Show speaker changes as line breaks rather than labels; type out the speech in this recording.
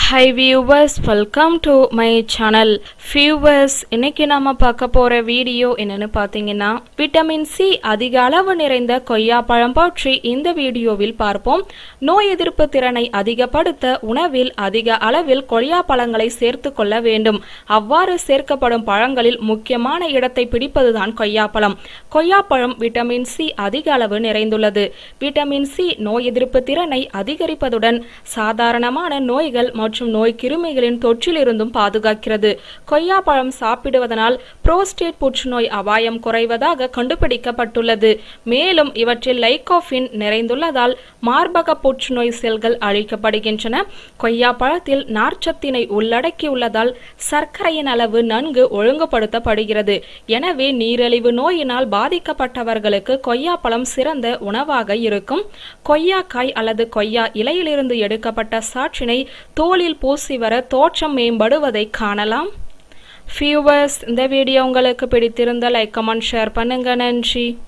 high viewers welcome to my channel viewers இன்னைக்கு நாம பார்க்க போற வீடியோ என்னன்னு பார்த்தீங்கன்னா விட்டமின் சி அதிக அளவு நிறைந்த கொய்யாப்பழம் பற்றி இந்த வீடியோவில் பார்ப்போம் நோய் எதிர்ப்பு திறனை அதிகப்படுத்த உணவில் அதிக அளவில் கொய்யாப்பழங்களை சேர்த்து கொள்ள வேண்டும் அவ்வாறு சேர்க்கப்படும் பழங்களில் முக்கியமான இடத்தை பிடிப்பதுதான் கொய்யாப்பழம் கொய்யாப்பழம் விட்டமின் சி அதிக அளவு நிறைந்துள்ளது விட்டமின் சி நோய் எதிர்ப்பு திறனை அதிகரிப்பதுடன் சாதாரணமான நோய்கள் மற்றும் நோய் கிருமிகளின் தொற்றிலிருந்தும் பாதுகாக்கிறது கொய்யாப்பழம் சாப்பிடுவதனால் புரோஸ்டேட் புற்றுநோய் அபாயம் குறைவதாக கண்டுபிடிக்கப்பட்டுள்ளது மேலும் இவற்றில் லைகோஃபின் நிறைந்துள்ளதால் மார்பக புற்றுநோய் செல்கள் அழிக்கப்படுகின்றன கொய்யாப்பழத்தில் நார்ச்சத்தினை உள்ளடக்கியுள்ளதால் சர்க்கரையின் அளவு நன்கு ஒழுங்குபடுத்தப்படுகிறது எனவே நீரிழிவு நோயினால் பாதிக்கப்பட்டவர்களுக்கு கொய்யாப்பழம் சிறந்த உணவாக இருக்கும் கொய்யாக்காய் அல்லது கொய்யா இலையிலிருந்து எடுக்கப்பட்ட சாற்றினை தோலில் பூசி வர தோற்றம் மேம்படுவதை காணலாம் ஃபியூவர்ஸ் இந்த வீடியோ உங்களுக்கு பிடித்திருந்த லைக் கமெண்ட் ஷேர் பண்ணுங்க நன்றி